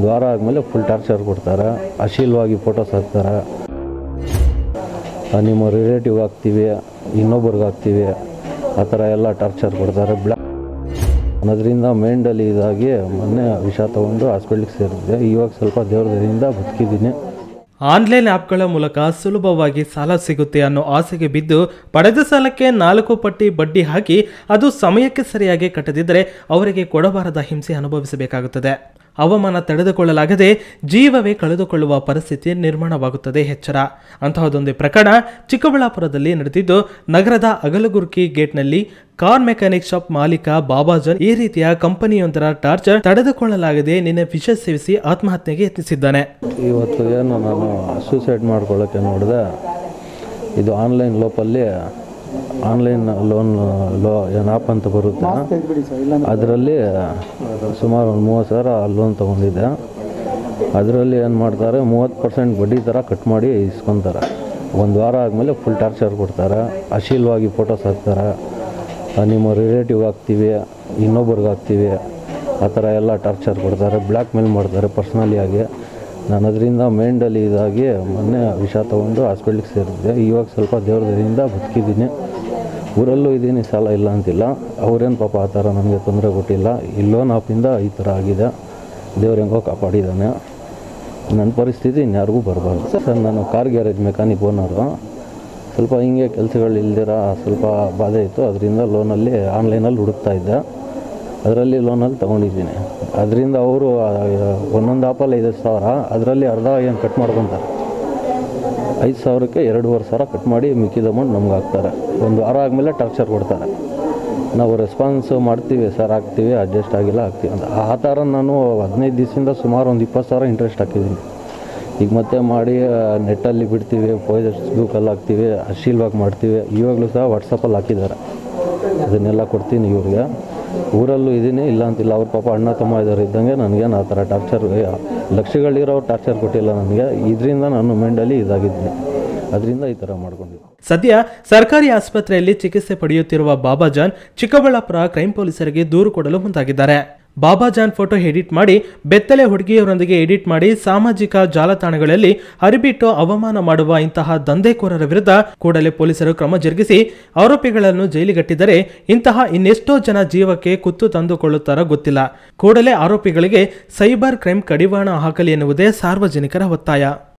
ವಾರ ಆದಮೇಲೆ full torture ಕೊಡ್ತಾರೆ ಅಶೀಲವಾಗಿ ಫೋಟೋಸ್ ಹಾಕ್ತಾರೆ ಆ, ನಿಮ್ಮ ರಿಲೇಟಿವ್ ಆಗ್ತೀವಿ ಇನ್ನೊಬ್ರಿಗೆ ಆಗ್ತೀವಿ ಆ ಥರ ಎಲ್ಲ ಟಾರ್ಚರ್ ಕೊಡ್ತಾರೆ ಬ್ಲ್ಯಾಕ್ ಅನ್ನೋದ್ರಿಂದ ಮೈಂಡಲ್ಲಿ ಇದಾಗಿ ಮೊನ್ನೆ ವಿಷ ತೊಗೊಂಡು ಹಾಸ್ಪಿಟ್ಲಿಗೆ ಸೇರಿದ್ದೆ ಇವಾಗ ಸ್ವಲ್ಪ ದೇವ್ರದಿಂದ ಬದುಕಿದ್ದೀನಿ ಆನ್ಲೈನ್ ಆ್ಯಪ್ಗಳ ಮೂಲಕ ಸುಲಭವಾಗಿ ಸಾಲ ಸಿಗುತ್ತೆ ಅನ್ನೋ ಆಸೆಗೆ ಬಿದ್ದು ಪಡೆದ ಸಾಲಕ್ಕೆ ನಾಲ್ಕು ಪಟ್ಟಿ ಬಡ್ಡಿ ಹಾಕಿ ಅದು ಸಮಯಕ್ಕೆ ಸರಿಯಾಗಿ ಕಟ್ಟದಿದ್ದರೆ ಅವರಿಗೆ ಕೊಡಬಾರದ ಹಿಂಸೆ ಅನುಭವಿಸಬೇಕಾಗುತ್ತದೆ ಅವಮಾನ ತಡೆದುಕೊಳ್ಳಲಾಗದೆ ಜೀವವೇ ಕಳೆದುಕೊಳ್ಳುವ ಪರಿಸ್ಥಿತಿ ನಿರ್ಮಾಣವಾಗುತ್ತದೆ ಎಚ್ಚರ ಅಂತಹದೊಂದು ಪ್ರಕರಣ ಚಿಕ್ಕಬಳ್ಳಾಪುರದಲ್ಲಿ ನಡೆದಿದ್ದು ನಗರದ ಅಗಲಗುರ್ಕಿ ಗೇಟ್ನಲ್ಲಿ ಕಾರ್ ಮೆಕ್ಯಾನಿಕ್ ಶಾಪ್ ಮಾಲೀಕ ಬಾಬಾಜನ್ ಈ ರೀತಿಯ ಕಂಪನಿಯೊಂದರ ಟಾರ್ಚರ್ ತಡೆದುಕೊಳ್ಳಲಾಗದೆ ನಿನ್ನೆ ವಿಷ ಸೇವಿಸಿ ಆತ್ಮಹತ್ಯೆಗೆ ಯತ್ನಿಸಿದ್ದಾನೆ ಇವತ್ತು ಏನು ನಾನು ಸೂಸೈಡ್ ಮಾಡ್ಕೊಳ್ಳೋಕ್ಕೆ ನೋಡಿದೆ ಇದು ಆನ್ಲೈನ್ ಲೋಪಲ್ಲಿ ಆನ್ಲೈನ್ ಲೋನ್ ಲೋ ಏನು ಆ್ಯಪ್ ಅಂತ ಬರುತ್ತೆ ಅದರಲ್ಲಿ ಸುಮಾರು ಒಂದು ಮೂವತ್ತು ಸಾವಿರ ಲೋನ್ ತೊಗೊಂಡಿದ್ದೆ ಅದರಲ್ಲಿ ಏನು ಮಾಡ್ತಾರೆ ಮೂವತ್ತು ಪರ್ಸೆಂಟ್ ಬಡ್ಡಿ ಥರ ಕಟ್ ಮಾಡಿ ಇಸ್ಕೊತಾರೆ ಒಂದು ವಾರ ಆದಮೇಲೆ ಫುಲ್ ಟಾರ್ಚರ್ ಕೊಡ್ತಾರೆ ಅಶೀಲವಾಗಿ ಫೋಟೋಸ್ ಹಾಕ್ತಾರೆ ಆ, ನಿಮ್ಮ ರಿಲೇಟಿವ್ ಆಗ್ತೀವಿ ಇನ್ನೊಬ್ರಿಗೆ ಆಗ್ತೀವಿ ಆ ಥರ ಎಲ್ಲ ಟಾರ್ಚರ್ ಕೊಡ್ತಾರೆ ಬ್ಲ್ಯಾಕ್ ಮೇಲ್ ಮಾಡ್ತಾರೆ ಪರ್ಸ್ನಲಿ ಆಗಿ ನಾನು ಅದರಿಂದ ಮೈಂಡಲ್ಲಿ ಇದಾಗಿ ಮೊನ್ನೆ ವಿಷ ತೊಗೊಂಡು ಹಾಸ್ಪಿಟ್ಲಿಗೆ ಸೇರಿದ್ದೆ ಇವಾಗ ಸ್ವಲ್ಪ ದೇವ್ರದಿಂದ ಬದುಕಿದ್ದೀನಿ ಊರಲ್ಲೂ ಇದ್ದೀನಿ ಸಾಲ ಇಲ್ಲ ಅಂತಿಲ್ಲ ಅವ್ರೇನು ಪಾಪ ಆ ಥರ ನನಗೆ ತೊಂದರೆ ಕೊಟ್ಟಿಲ್ಲ ಈ ಲೋನ್ ಆಪಿಂದ ಈ ಥರ ಆಗಿದೆ ದೇವ್ರು ಹೆಂಗೋ ಕಾಪಾಡಿದ್ದಾನೆ ನನ್ನ ಪರಿಸ್ಥಿತಿ ಇನ್ಯಾರಿಗೂ ಬರಬಾರ್ದು ಸರ್ ನಾನು ಕಾರ್ ಗ್ಯಾರೇಜ್ ಮೆಕ್ಯಾನಿಕ್ ಓನರು ಸ್ವಲ್ಪ ಹಿಂಗೆ ಕೆಲಸಗಳು ಇಲ್ದಿರ ಸ್ವಲ್ಪ ಬಾಧೆ ಇತ್ತು ಅದರಿಂದ ಲೋನಲ್ಲಿ ಆನ್ಲೈನಲ್ಲಿ ಹುಡುಕ್ತಾ ಇದ್ದೆ ಅದರಲ್ಲಿ ಲೋನಲ್ಲಿ ತೊಗೊಂಡಿದ್ದೀನಿ ಅದರಿಂದ ಅವರು ಒಂದೊಂದು ಆಪಲ್ಲಿ ಐದು ಸಾವಿರ ಅದರಲ್ಲಿ ಅರ್ಧ ಏನು ಕಟ್ ಮಾಡ್ಕೊತಾರೆ ಐದು ಸಾವಿರಕ್ಕೆ ಎರಡೂವರೆ ಸಾವಿರ ಕಟ್ ಮಾಡಿ ಮಿಕ್ಕಿದ ಅಮೌಂಟ್ ನಮ್ಗೆ ಹಾಕ್ತಾರೆ ಒಂದು ವಾರ ಆದಮೇಲೆ ಟಾರ್ಚರ್ ಕೊಡ್ತಾರೆ ನಾವು ರೆಸ್ಪಾನ್ಸ್ ಮಾಡ್ತೀವಿ ಸರ್ ಹಾಕ್ತೀವಿ ಅಡ್ಜಸ್ಟ್ ಆಗಿಲ್ಲ ಹಾಕ್ತೀವಿ ಅಂತ ಆ ಥರ ನಾನು ಹದಿನೈದು ದಿವಸದಿಂದ ಸುಮಾರು ಒಂದು ಇಪ್ಪತ್ತು ಸಾವಿರ ಇಂಟ್ರೆಸ್ಟ್ ಹಾಕಿದ್ದೀನಿ ಈಗ ಮತ್ತೆ ಮಾಡಿ ನೆಟ್ಟಲ್ಲಿ ಬಿಡ್ತೀವಿ ಫೇಸ್ಬುಕ್ಕಲ್ಲಿ ಹಾಕ್ತೀವಿ ಅಶೀಲವಾಗಿ ಮಾಡ್ತೀವಿ ಇವಾಗಲೂ ಸಹ ವಾಟ್ಸಪ್ಪಲ್ಲಿ ಹಾಕಿದ್ದಾರೆ ಅದನ್ನೆಲ್ಲ ಕೊಡ್ತೀನಿ ಇವ್ರಿಗೆ ಊರಲ್ಲೂ ಇದ್ದೀನಿ ಇಲ್ಲ ಅಂತಿಲ್ಲ ಅವ್ರ ಪಾಪ ಅಣ್ಣ ತಮ್ಮ ಇದ್ದಾರೆ ಇದ್ದಂಗೆ ನನಗೇನು ಆ ಥರ ಟಾರ್ಚರ್ ಲಕ್ಷಗಳಿರೋರು ಟಾರ್ಚರ್ ಕೊಟ್ಟಿಲ್ಲ ನನಗೆ ಇದರಿಂದ ನಾನು ಮೈಂಡಲ್ಲಿ ಇದಾಗಿದ್ದೀನಿ ಅದರಿಂದ ಈ ಥರ ಮಾಡ್ಕೊಂಡಿದ್ದೀನಿ ಸದ್ಯ ಸರ್ಕಾರಿ ಆಸ್ಪತ್ರೆಯಲ್ಲಿ ಚಿಕಿತ್ಸೆ ಪಡೆಯುತ್ತಿರುವ ಬಾಬಾಜಾನ್ ಚಿಕ್ಕಬಳ್ಳಾಪುರ ಕ್ರೈಂ ಪೊಲೀಸರಿಗೆ ದೂರು ಕೊಡಲು ಮುಂದಾಗಿದ್ದಾರೆ ಬಾಬಾಜಾನ್ ಫೋಟೋ ಎಡಿಟ್ ಮಾಡಿ ಬೆತ್ತಲೆ ಹುಡುಗಿಯರೊಂದಿಗೆ ಎಡಿಟ್ ಮಾಡಿ ಸಾಮಾಜಿಕ ಜಾಲತಾಣಗಳಲ್ಲಿ ಹರಿಬಿಟ್ಟು ಅವಮಾನ ಮಾಡುವ ಇಂತಹ ದಂಧೆಕೋರರ ವಿರುದ್ಧ ಕೂಡಲೇ ಪೊಲೀಸರು ಕ್ರಮ ಜರುಗಿಸಿ ಆರೋಪಿಗಳನ್ನು ಜೈಲಿಗಟ್ಟಿದರೆ ಇಂತಹ ಇನ್ನೆಷ್ಟೋ ಜನ ಜೀವಕ್ಕೆ ಕುತ್ತು ತಂದುಕೊಳ್ಳುತ್ತಾರೋ ಗೊತ್ತಿಲ್ಲ ಕೂಡಲೇ ಆರೋಪಿಗಳಿಗೆ ಸೈಬರ್ ಕ್ರೈಂ ಕಡಿವಾಣ ಹಾಕಲಿ ಎನ್ನುವುದೇ ಸಾರ್ವಜನಿಕರ ಒತ್ತಾಯ